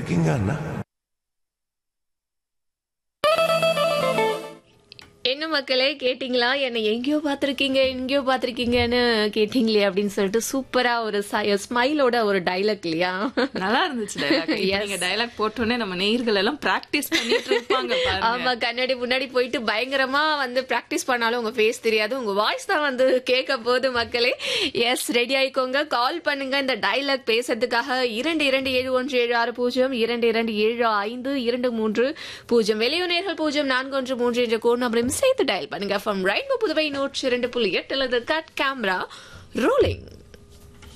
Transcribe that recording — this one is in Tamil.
இருக்கீங்க அண்ணா என்ன மக்களே கேட்டிங்களா என்னை எங்கேயோ பார்த்துருக்கீங்க எங்கேயோ பார்த்துருக்கீங்கன்னு கேட்டிங்களே அப்படின்னு சொல்லிட்டு சூப்பரா ஒரு ஸ்மைலோட ஒரு டைலாக் இல்லையா நல்லா இருந்துச்சு டைலாக் நீங்க டைலாக் போட்டோன்னே நம்ம நேயர்கள் எல்லாம் பிராக்டிஸ் பண்ணிட்டு இருப்பாங்க பாருங்க ஆமா கண்ணாடி முன்னாடி போயிட்டு பயங்கரமா வந்து பிராக்டிஸ் பண்ணாலும் உங்க ஃபேஸ் தெரியாது உங்க வாய்ஸ் தான் வந்து கேட்க போகுது மக்களே எஸ் ரெடி ஆயிக்கோங்க கால் பண்ணுங்க இந்த டைலாக் பேசுறதுக்காக இரண்டு இரண்டு ஏழு ஒன்று ஏழு ஆறு பூஜ்ஜியம் இரண்டு இரண்டு ஏழு ஐந்து இரண்டு மூன்று பூஜ்ஜியம் வெளியுநேர்கள் பூஜ்ஜியம் நான்கு ஒன்று மூன்று என்ற கோட் நம்பரையும் சேர்த்து டயல் பண்ணுங்க ஃப்ரம் ரைட் புதுவை நூற்றி இரண்டு புள்ளி எட்டு அல்லது கட் கேமரா ரோலிங்